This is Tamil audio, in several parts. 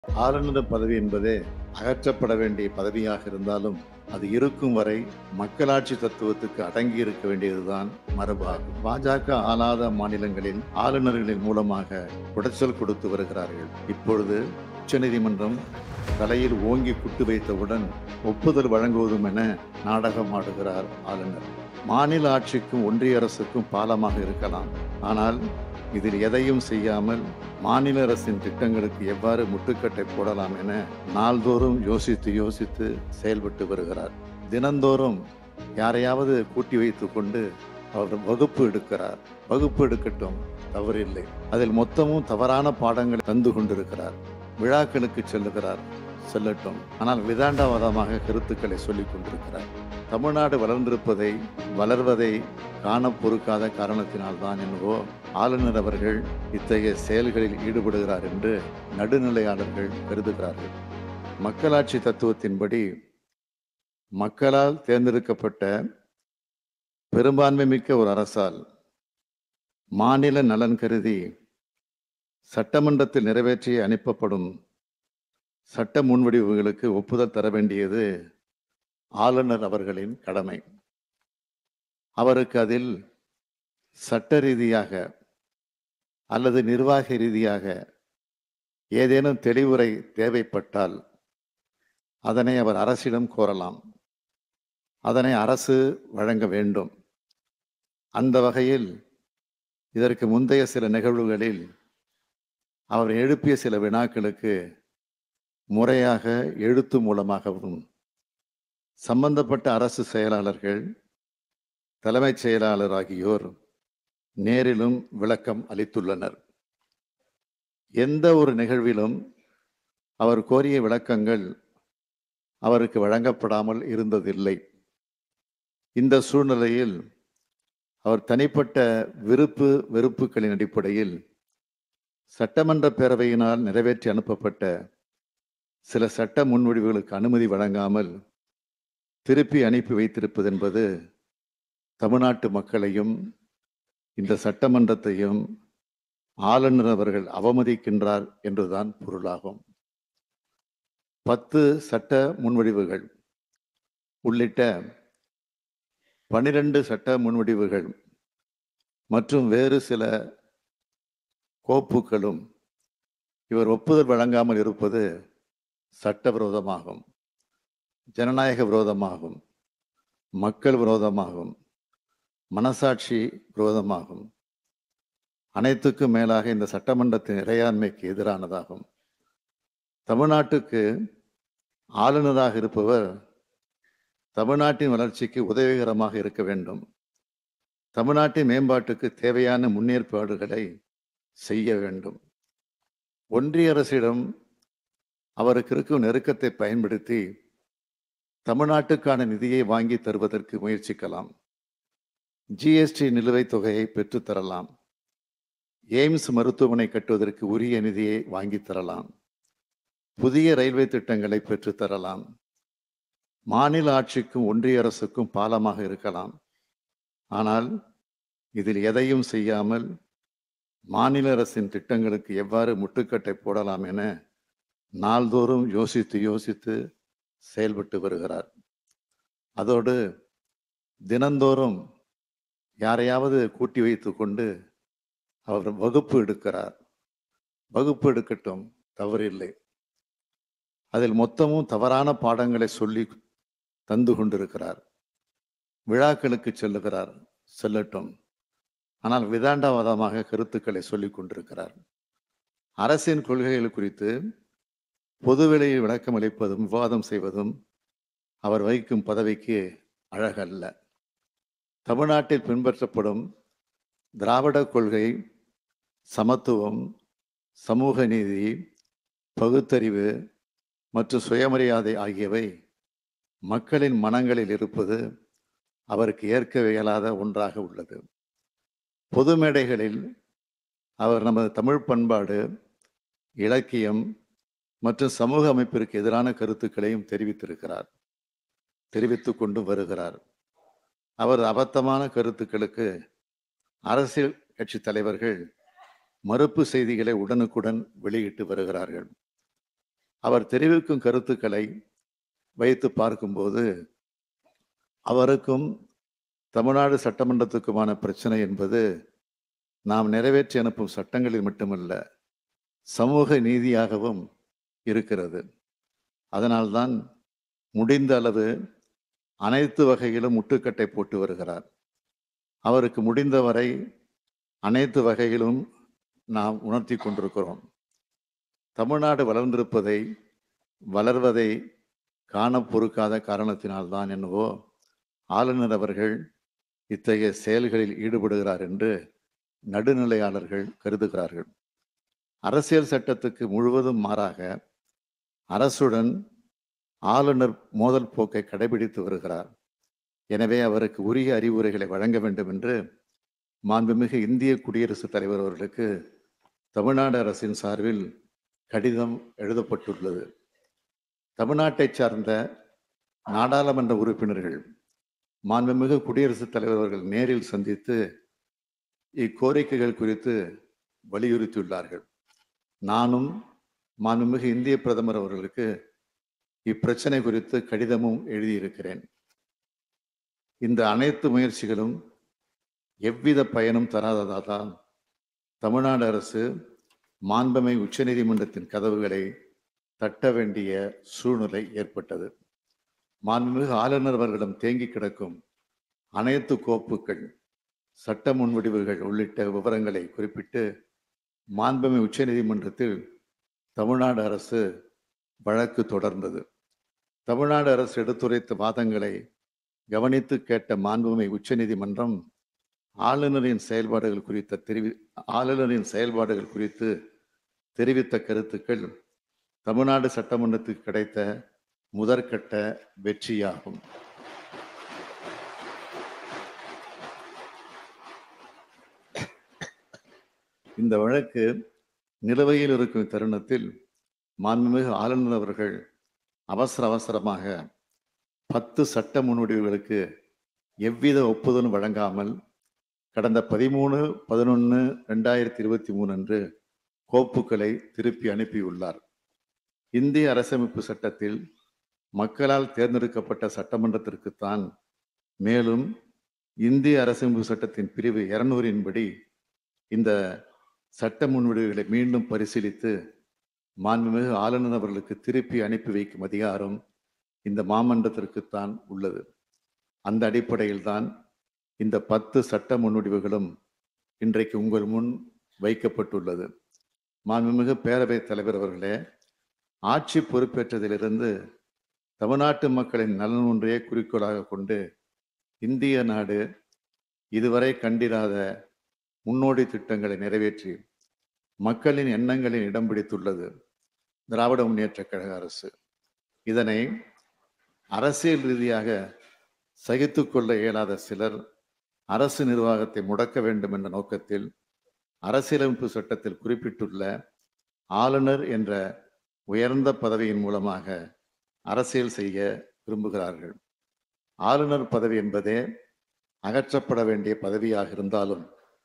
ஆளுநர் பதவி என்பதே அகற்றப்பட வேண்டிய பதவியாக இருந்தாலும் அது இருக்கும் வரை மக்களாட்சி தத்துவத்துக்கு அடங்கி இருக்க வேண்டியதுதான் மரபாகும் பாஜக ஆளாத மாநிலங்களில் ஆளுநர்களின் மூலமாக குடைச்சல் கொடுத்து வருகிறார்கள் இப்பொழுது உச்சநீதிமன்றம் தலையில் ஓங்கி குட்டு வைத்தவுடன் ஒப்புதல் வழங்குவதும் என நாடகம் ஆடுகிறார் ஆளுநர் மாநில ஆட்சிக்கும் ஒன்றிய அரசுக்கும் பாலமாக இருக்கலாம் ஆனால் இதில் எதையும் செய்யாமல் மாநில அரசின் திட்டங்களுக்கு எவ்வாறு முட்டுக்கட்டை போடலாம் என நாள்தோறும் யோசித்து யோசித்து செயல்பட்டு வருகிறார் தினந்தோறும் யாரையாவது கூட்டி வைத்துக் கொண்டு அவர் வகுப்பு எடுக்கிறார் வகுப்பு எடுக்கட்டும் தவறில்லை அதில் மொத்தமும் தவறான பாடங்களை தந்து கொண்டிருக்கிறார் விழாக்களுக்கு செல்லுகிறார் செல்லட்டும் ஆனால் விதாண்டவாதமாக கருத்துக்களை சொல்லிக் கொண்டிருக்கிறார் தமிழ்நாடு வளர்ந்திருப்பதை வளர்வதை காண பொறுக்காத காரணத்தினால்தான் என்னவோ ஆளுநர் அவர்கள் இத்தகைய செயல்களில் ஈடுபடுகிறார் என்று நடுநிலையாளர்கள் கருதுகிறார்கள் மக்களாட்சி தத்துவத்தின்படி மக்களால் தேர்ந்தெடுக்கப்பட்ட பெரும்பான்மை மிக்க ஒரு அரசால் மாநில நலன் கருதி சட்டமன்றத்தில் நிறைவேற்றி அனுப்பப்படும் சட்ட முன்வடிவுகளுக்கு ஒப்புதல் தர வேண்டியது ஆளுநர் அவர்களின் கடமை அவருக்கு அதில் சட்ட ரீதியாக அல்லது நிர்வாக ரீதியாக ஏதேனும் தெளிவுரை தேவைப்பட்டால் அதனை அவர் அரசிடம் கோரலாம் அதனை அரசு வழங்க வேண்டும் அந்த வகையில் இதற்கு முந்தைய சில நிகழ்வுகளில் அவர் எழுப்பிய சில வினாக்களுக்கு முறையாக எழுத்து மூலமாகவும் சம்பந்தப்பட்ட அரசு செயலாளர்கள் தலைமைச் செயலாளர் ஆகியோர் நேரிலும் விளக்கம் அளித்துள்ளனர் எந்த ஒரு நிகழ்விலும் அவர் கோரிய விளக்கங்கள் அவருக்கு வழங்கப்படாமல் இருந்ததில்லை இந்த சூழ்நிலையில் அவர் தனிப்பட்ட விருப்பு வெறுப்புகளின் அடிப்படையில் சட்டமன்ற பேரவையினால் நிறைவேற்றி அனுப்பப்பட்ட சில சட்ட முன்வடிவுகளுக்கு அனுமதி வழங்காமல் திருப்பி அனுப்பி வைத்திருப்பது என்பது தமிழ்நாட்டு மக்களையும் இந்த சட்டமன்றத்தையும் ஆளுநர் அவர்கள் அவமதிக்கின்றார் என்றுதான் பொருளாகும் பத்து சட்ட முன்வடிவுகள் உள்ளிட்ட பனிரெண்டு சட்ட முன்வடிவுகள் மற்றும் வேறு சில கோப்புகளும் இவர் ஒப்புதல் வழங்காமல் இருப்பது சட்டவிரோதமாகும் ஜனநாயக விரோதமாகும் மக்கள் விரோதமாகும் மனசாட்சி விரோதமாகும் அனைத்துக்கும் மேலாக இந்த சட்டமன்றத்தின் இறையாண்மைக்கு எதிரானதாகும் தமிழ்நாட்டுக்கு ஆளுநராக இருப்பவர் தமிழ்நாட்டின் வளர்ச்சிக்கு உதவிகரமாக இருக்க வேண்டும் தமிழ்நாட்டின் மேம்பாட்டுக்கு தேவையான முன்னேற்பாடுகளை செய்ய வேண்டும் ஒன்றிய அரசிடம் அவருக்கு இருக்கும் நெருக்கத்தை பயன்படுத்தி தமிழ்நாட்டுக்கான நிதியை வாங்கி தருவதற்கு முயற்சிக்கலாம் ஜிஎஸ்டி நிலுவைத் தொகையை பெற்றுத்தரலாம் எய்ம்ஸ் மருத்துவமனை கட்டுவதற்கு உரிய நிதியை வாங்கித் தரலாம் புதிய ரயில்வே திட்டங்களை பெற்றுத்தரலாம் மாநில ஆட்சிக்கும் ஒன்றிய அரசுக்கும் பாலமாக இருக்கலாம் ஆனால் இதில் எதையும் செய்யாமல் மாநில அரசின் திட்டங்களுக்கு எவ்வாறு முட்டுக்கட்டை போடலாம் என நாள்தோறும் யோசித்து யோசித்து செயல்பட்டு வருகிறார் அதோடு தினந்தோறும் யாரையாவது கூட்டி வைத்து கொண்டு அவர் வகுப்பு எடுக்கிறார் வகுப்பு எடுக்கட்டும் தவறில்லை அதில் மொத்தமும் தவறான பாடங்களை சொல்லி தந்து கொண்டிருக்கிறார் விழாக்களுக்கு செல்லுகிறார் செல்லட்டும் ஆனால் விதாண்டவாதமாக கருத்துக்களை சொல்லிக் கொண்டிருக்கிறார் அரசின் கொள்கைகள் குறித்து பொதுவெளியில் விளக்கம் அளிப்பதும் விவாதம் செய்வதும் அவர் வகிக்கும் பதவிக்கு அழகல்ல தமிழ்நாட்டில் பின்பற்றப்படும் திராவிட கொள்கை சமத்துவம் சமூக நீதி பகுத்தறிவு மற்றும் சுயமரியாதை ஆகியவை மக்களின் மனங்களில் இருப்பது அவருக்கு ஏற்க இயலாத ஒன்றாக உள்ளது பொது மேடைகளில் அவர் நமது தமிழ் பண்பாடு இலக்கியம் மற்றும் சமூக அமைப்பிற்கு எதிரான கருத்துக்களையும் தெரிவித்திருக்கிறார் தெரிவித்து கொண்டு வருகிறார் அவர் அபத்தமான கருத்துக்களுக்கு அரசியல் கட்சி தலைவர்கள் மறுப்பு செய்திகளை உடனுக்குடன் வெளியிட்டு வருகிறார்கள் அவர் தெரிவிக்கும் கருத்துக்களை வைத்து பார்க்கும்போது அவருக்கும் தமிழ்நாடு சட்டமன்றத்துக்குமான பிரச்சனை என்பது நாம் நிறைவேற்றி அனுப்பும் சட்டங்களில் மட்டுமல்ல சமூக நீதியாகவும் இருக்கிறது அதனால்தான் முடிந்த அளவு அனைத்து வகையிலும் முட்டுக்கட்டை போட்டு வருகிறார் அவருக்கு முடிந்தவரை அனைத்து வகையிலும் நாம் உணர்த்தி கொண்டிருக்கிறோம் தமிழ்நாடு வளர்ந்திருப்பதை வளர்வதை காண பொறுக்காத காரணத்தினால்தான் என்னவோ ஆளுநர் அவர்கள் இத்தகைய செயல்களில் ஈடுபடுகிறார் என்று நடுநிலையாளர்கள் கருதுகிறார்கள் அரசியல் சட்டத்துக்கு முழுவதும் மாறாக அரசுடன் ஆளுநர் மோதல் போக்கை கடைபிடித்து வருகிறார் எனவே அவருக்கு உரிய அறிவுரைகளை வழங்க வேண்டும் என்று மாண்புமிகு இந்திய குடியரசுத் தலைவர் அவர்களுக்கு தமிழ்நாடு அரசின் சார்பில் கடிதம் எழுதப்பட்டுள்ளது தமிழ்நாட்டை சார்ந்த நாடாளுமன்ற உறுப்பினர்கள் மாண்புமிகு குடியரசுத் தலைவர் அவர்கள் நேரில் சந்தித்து இக்கோரிக்கைகள் குறித்து வலியுறுத்தியுள்ளார்கள் நானும் மாண்புமிகு இந்திய பிரதமர் அவர்களுக்கு இப்பிரச்சனை குறித்து கடிதமும் எழுதியிருக்கிறேன் இந்த அனைத்து முயற்சிகளும் எவ்வித பயனும் தராததால் தமிழ்நாடு அரசு மாண்பமை உச்சநீதிமன்றத்தின் கதவுகளை தட்ட வேண்டிய சூழ்நிலை ஏற்பட்டது மாண்புமிகு ஆளுநர் அவர்களிடம் தேங்கி கிடக்கும் அனைத்து கோப்புகள் சட்ட முன்வடிவுகள் உள்ளிட்ட விவரங்களை குறிப்பிட்டு மாண்பமை உச்சநீதிமன்றத்தில் தமிழ்நாடு அரசு வழக்கு தொடர்ந்தது தமிழ்நாடு அரசு எடுத்துரைத்த வாதங்களை கவனித்து கேட்ட மாண்புமை உச்சநீதிமன்றம் ஆளுநரின் செயல்பாடுகள் குறித்த தெரிவி ஆளுநரின் செயல்பாடுகள் குறித்து தெரிவித்த கருத்துக்கள் தமிழ்நாடு சட்டமன்றத்துக்கு கிடைத்த முதற்கட்ட வெற்றியாகும் இந்த வழக்கு நிலுவையில் இருக்கும் தருணத்தில் மாண்புமிகு ஆளுநர் அவர்கள் அவசர அவசரமாக பத்து சட்ட முன்வடிவுகளுக்கு எவ்வித ஒப்புதலும் வழங்காமல் கடந்த பதிமூணு பதினொன்று ரெண்டாயிரத்தி இருபத்தி மூணு அன்று கோப்புகளை திருப்பி அனுப்பியுள்ளார் இந்திய அரசமைப்பு சட்டத்தில் மக்களால் தேர்ந்தெடுக்கப்பட்ட சட்டமன்றத்திற்குத்தான் மேலும் இந்திய அரசமைப்பு சட்டத்தின் பிரிவு இருநூறின் படி இந்த சட்ட முன்வடிவுகளை மீண்டும் பரிசீலித்து மாண்புமிகு ஆளுநர் அவர்களுக்கு திருப்பி அனுப்பி வைக்கும் அதிகாரம் இந்த மாமன்றத்திற்குத்தான் உள்ளது அந்த அடிப்படையில் தான் இந்த பத்து சட்ட முன்வடிவுகளும் இன்றைக்கு உங்கள் முன் வைக்கப்பட்டுள்ளது மாண்புமிகு பேரவைத் தலைவர் அவர்களே ஆட்சி பொறுப்பேற்றதிலிருந்து தமிழ்நாட்டு மக்களின் நலன் ஒன்றையே குறிக்கோளாக கொண்டு இந்திய நாடு இதுவரை கண்டிராத முன்னோடி திட்டங்களை நிறைவேற்றி மக்களின் எண்ணங்களில் இடம் பிடித்துள்ளது திராவிட முன்னேற்ற கழக அரசு இதனை அரசியல் ரீதியாக சகித்து கொள்ள இயலாத சிலர் அரசு நிர்வாகத்தை முடக்க வேண்டும் என்ற நோக்கத்தில் அரசியலமைப்பு சட்டத்தில் குறிப்பிட்டுள்ள ஆளுநர் என்ற உயர்ந்த பதவியின் மூலமாக அரசியல் செய்ய விரும்புகிறார்கள் ஆளுநர் பதவி என்பதே அகற்றப்பட வேண்டிய பதவியாக இருந்தாலும்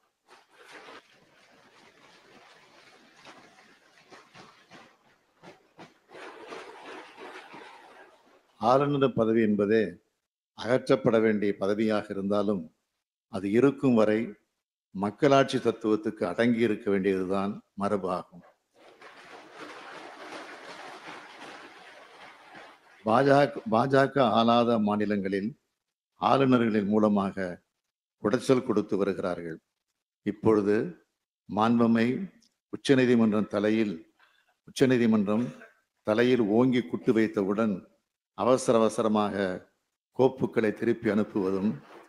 ஆளுநர் பதவி என்பதே அகற்றப்பட வேண்டிய பதவியாக இருந்தாலும் அது இருக்கும் வரை மக்களாட்சி தத்துவத்துக்கு அடங்கி இருக்க வேண்டியதுதான் மரபாகும் பாஜக பாஜக ஆளாத மாநிலங்களில் ஆளுநர்களின் மூலமாக உடைச்சல் கொடுத்து வருகிறார்கள் இப்பொழுது மாண்பமை உச்சநீதிமன்றம் தலையில் உச்சநீதிமன்றம் தலையில் ஓங்கி குட்டு வைத்தவுடன் அவசர அவசரமாக கோப்புகளை திருப்பி அனுப்புவதும்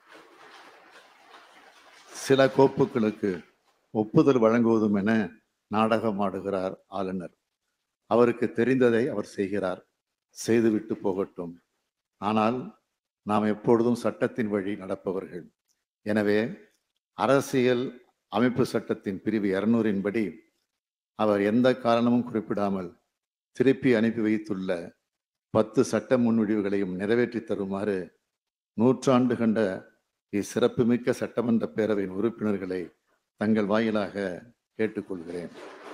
சில கோப்புகளுக்கு ஒப்புதல் வழங்குவதும் என நாடகமாடுகிறார் ஆளுநர் அவருக்கு தெரிந்ததை அவர் செய்கிறார் செய்துவிட்டு போகட்டும் ஆனால் நாம் எப்பொழுதும் சட்டத்தின் வழி நடப்பவர்கள் எனவே அரசியல் அமைப்பு சட்டத்தின் பிரிவு இருநூறின் படி அவர் எந்த காரணமும் குறிப்பிடாமல் திருப்பி அனுப்பி வைத்துள்ள பத்து சட்ட முன்வடிவுகளையும் நிறைவேற்றி தருமாறு நூற்றாண்டு கண்ட இச்சிறப்புமிக்க சட்டமன்ற பேரவையின் உறுப்பினர்களை தங்கள் வாயிலாக கேட்டுக்கொள்கிறேன்